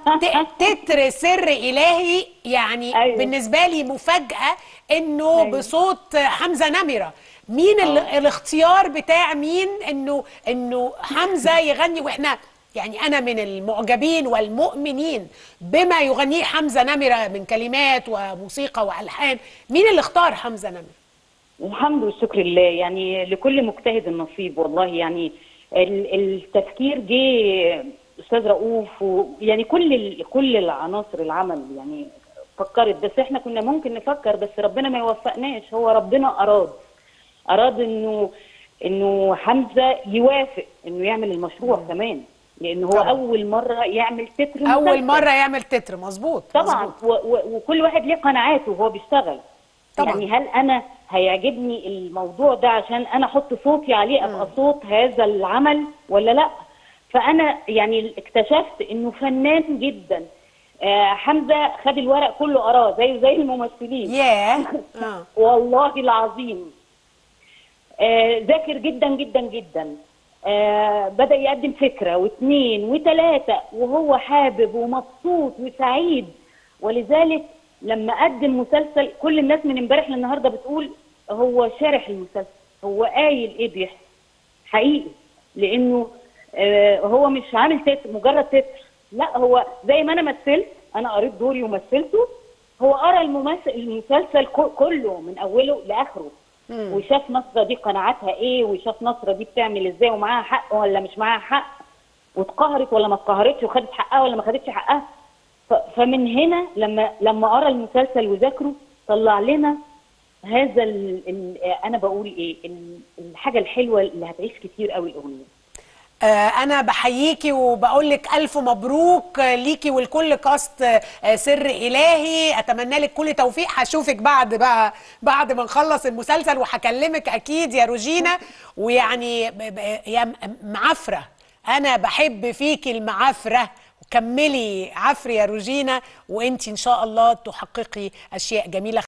ت- تتر سر الهي يعني أيوة. بالنسبه لي مفاجاه انه أيوة. بصوت حمزه نمره مين ال... آه. الاختيار بتاع مين انه انه حمزه يغني واحنا يعني انا من المعجبين والمؤمنين بما يغنيه حمزه نمره من كلمات وموسيقى والحان مين اللي اختار حمزه نمره الحمد والشكر لله يعني لكل مجتهد النصيب والله يعني ال- التفكير جه استاذ رؤوف ويعني كل ال- كل العناصر العمل يعني فكرت بس احنا كنا ممكن نفكر بس ربنا ما يوفقناش هو ربنا اراد اراد انه انه حمزه يوافق انه يعمل المشروع كمان لان هو طبعا. اول مره يعمل تتر اول مسلسل. مره يعمل تتر مظبوط طبعا مظبوط. و و وكل واحد ليه قناعاته وهو بيشتغل طبعاً. يعني هل انا هيعجبني الموضوع ده عشان انا احط صوتي عليه ابقى صوت هذا العمل ولا لا فانا يعني اكتشفت انه فنان جدا آه حمزه خد الورق كله قراه زي زي الممثلين ياه اه والله العظيم آه، ذاكر جدا جدا جدا آه، بدأ يقدم فكرة واثنين وثلاثة وهو حابب ومبسوط وسعيد ولذلك لما قدم مسلسل كل الناس من امبارح للنهارده بتقول هو شارح المسلسل هو قايل ايه بيحصل حقيقي لانه آه، هو مش عامل تتر مجرد تتر لا هو زي ما انا مثلت انا قريت دوري ومثلته هو قرا الممثل المسلسل كو- كله من اوله لاخره وشاف نصره دي قناعاتها ايه وشاف نصره دي بتعمل ازاي ومعاها حق ولا مش معاها حق واتقهرت ولا ما اتقهرتش وخدت حقها ولا ما خدتش حقها ف- فمن هنا لما لما قرا المسلسل وذاكره طلع لنا هذا ال ال انا بقول ايه ال- الحاجه الحلوه اللي هتعيش كتير قوي الاغنيه آه، انا بحييكي وبقول لك الف مبروك آه، ليكي ولكل كاست آه، سر الهي اتمنى لك كل توفيق هشوفك بعد بقى بعد ما نخلص المسلسل وهكلمك اكيد يا روجينا ويعني ب- ب- يا م- معفره انا بحب فيكي المعافره وكملي عفري يا روجينا وانت ان شاء الله تحققي اشياء جميله